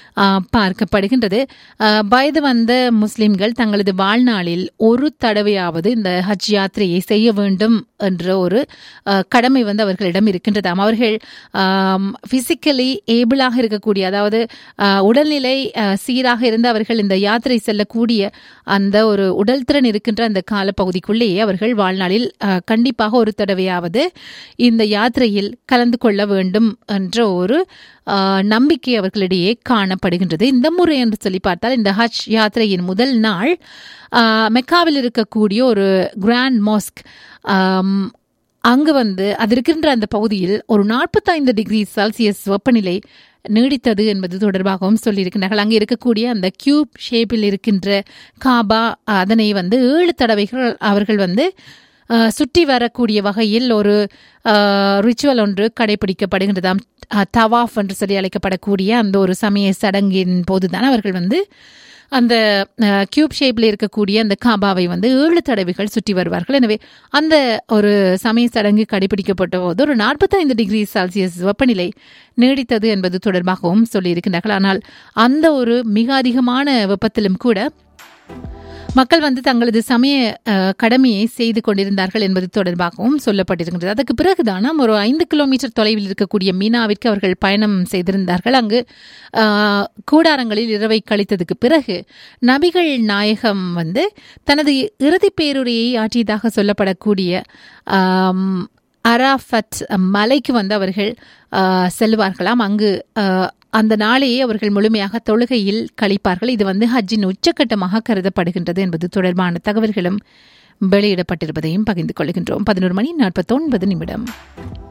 ஆ, பார்க்கப்படுகின்றது ஆ, வயது வந்த முஸ்லிம்கள் தங்களது வாழ்நாளில் ஒரு தடவையாவது இந்த ஹஜ் யாத்திரையை செய்ய வேண்டும் என்ற ஒரு ஆ, கடமை வந்து அவர்களிடம் இருக்கின்றதாம் அவர்கள் பிசிக்கலி ஏபிளாக இருக்கக்கூடிய அதாவது ஆ, உடல்நிலை ஆ, சீராக இருந்து அவர்கள் இந்த யாத்திரை செல்லக்கூடிய அந்த ஒரு உடல் திறன் இருக்கின்ற அந்த காலப்பகுதிக்குள்ளேயே அவர்கள் வாழ்நாளில் ஆ, கண்டிப்பாக ஒரு தடவையாவது இந்த யாத்திரையில் கலந்து கொள்ள வேண்டும் என்ற ஒரு ஆ, நம்பிக்கை அவர்களிடையே காணப்படுகின்றது இந்த முறை என்று சொல்லி பார்த்தால் இந்த ஹஜ் யாத்திரையின் முதல் நாள் ஆ, மெக்காவில் இருக்கக்கூடிய ஒரு கிராண்ட் மாஸ்க் ஆம், அங்கு வந்து அது இருக்கின்ற அந்த பகுதியில் ஒரு நாற்பத்தைந்து டிகிரி செல்சியஸ் வெப்பநிலை நீடித்தது என்பது தொடர்பாகவும் சொல்லியிருக்கிறார்கள் அங்கே இருக்கக்கூடிய அந்த கியூப் ஷேப்பில் இருக்கின்ற காபா அதனை வந்து ஏழு தடவைகள் அவர்கள் வந்து அஹ், சுற்றி வரக்கூடிய வகையில் ஒரு ரிச்சுவல் ஒன்று கடைபிடிக்கப்படுகின்றதாம் அஹ், தவாஃப் என்று சொல்லி அழைக்கப்படக்கூடிய அந்த ஒரு சமய சடங்கின் போதுதான் அவர்கள் வந்து அந்த கியூப் ஷேப்பில் இருக்கக்கூடிய அந்த காபாவை வந்து ஏழு தடவைகள் சுற்றி வருவார்கள் எனவே அந்த ஒரு சமய சடங்கு கடைபிடிக்கப்பட்ட போது ஒரு நாற்பத்தைந்து டிகிரி செல்சியஸ் வெப்பநிலை நீடித்தது என்பது தொடர்பாகவும் சொல்லியிருக்கிறார்கள் ஆனால் அந்த ஒரு மிக அதிகமான வெப்பத்திலும் கூட மக்கள் வந்து தங்களது சமய அஹ், கடமையை செய்து கொண்டிருந்தார்கள் என்பது தொடர்பாகவும் சொல்லப்பட்டிருக்கின்றது அதற்கு பிறகுதான் ஒரு ஐந்து கிலோமீட்டர் தொலைவில் இருக்கக்கூடிய மீனாவிற்கு அவர்கள் பயணம் செய்திருந்தார்கள் அங்கு அஹ், கூடாரங்களில் இரவை கழித்ததுக்கு பிறகு நபிகள் நாயகம் வந்து தனது இறுதி பேருரையை ஆற்றியதாக சொல்லப்படக்கூடிய ஆம், அராஃபத் மலைக்கு வந்து அவர்கள் அஹ், செல்வார்களாம் அங்கு அஹ், அந்த நாளையே அவர்கள் முழுமையாக தொழுகையில் கழிப்பார்கள் இது வந்து ஹஜ்ஜின் உச்சக்கட்டமாக கருதப்படுகின்றது என்பது தொடர்பான தகவல்களும் வெளியிடப்பட்டிருப்பதையும் பகிர்ந்து கொள்கின்றோம் பதினோரு மணி நாற்பத்தொன்பது நிமிடம்